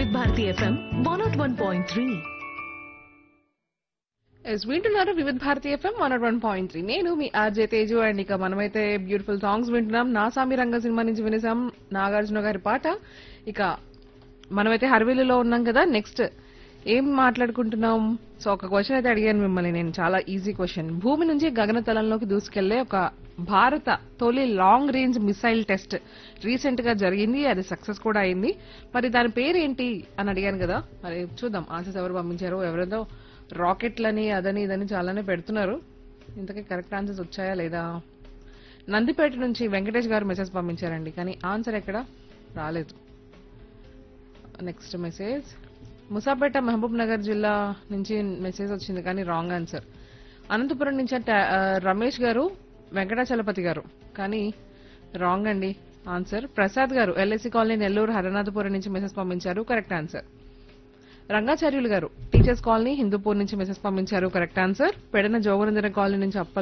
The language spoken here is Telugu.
వివిధ Bharati FM one not one point three ఎస్ వింటున్నారు వివిధ భారతీయ FM one one point three నేను మీ ఆర్జే తేజు అండ్ ఇక మనమైతే బ్యూటిఫుల్ సాంగ్స్ వింటున్నాం నా సామి రంగ సినిమా నుంచి వినేసాం నాగార్జున గారి పాట ఇక మనమైతే హర్వీలులో ఉన్నాం కదా నెక్స్ట్ ఏం మాట్లాడుకుంటున్నాం సో ఒక క్వశ్చన్ అయితే అడిగాను మిమ్మల్ని నేను చాలా ఈజీ క్వశ్చన్ భూమి నుంచి గగనతలంలోకి దూసుకెళ్లే ఒక భారత తొలి long range missile test recent గా జరిగింది అది సక్సెస్ కూడా అయింది మరి దాని పేరేంటి అని అడిగాను కదా మరి చూద్దాం ఆన్సర్స్ ఎవరు పంపించారో ఎవరిదో రాకెట్లని అదని ఇదని చాలానే పెడుతున్నారు ఇంతకీ కరెక్ట్ ఆన్సర్స్ వచ్చాయా లేదా నందిపేట నుంచి వెంకటేష్ గారు మెసేజ్ పంపించారండి కానీ ఆన్సర్ ఎక్కడ రాలేదు next message Musapeta Mahabubnagar జిల్లా నుంచి మెసేజ్ వచ్చింది కానీ రాంగ్ ఆన్సర్ అనంతపురం నుంచి టా- ఆ, రమేష్ గారు వెంకటాచలపతి గారు కానీ రాంగ్ అండి ఆన్సర్ ప్రసాద్ గారు ఎల్ఐసి కాలనీ నెల్లూరు హరనాథపురం నుంచి మెసేజ్ పంపించారు కరెక్ట్ ఆన్సర్ రంగాచార్యులు గారు టీచర్స్ కాలనీ హిందూపూర్ నుంచి మెసేజ్ పంపించారు కరెక్ట్ ఆన్సర్ పెడన జోగనందన కాలనీ నుంచి అప్పల్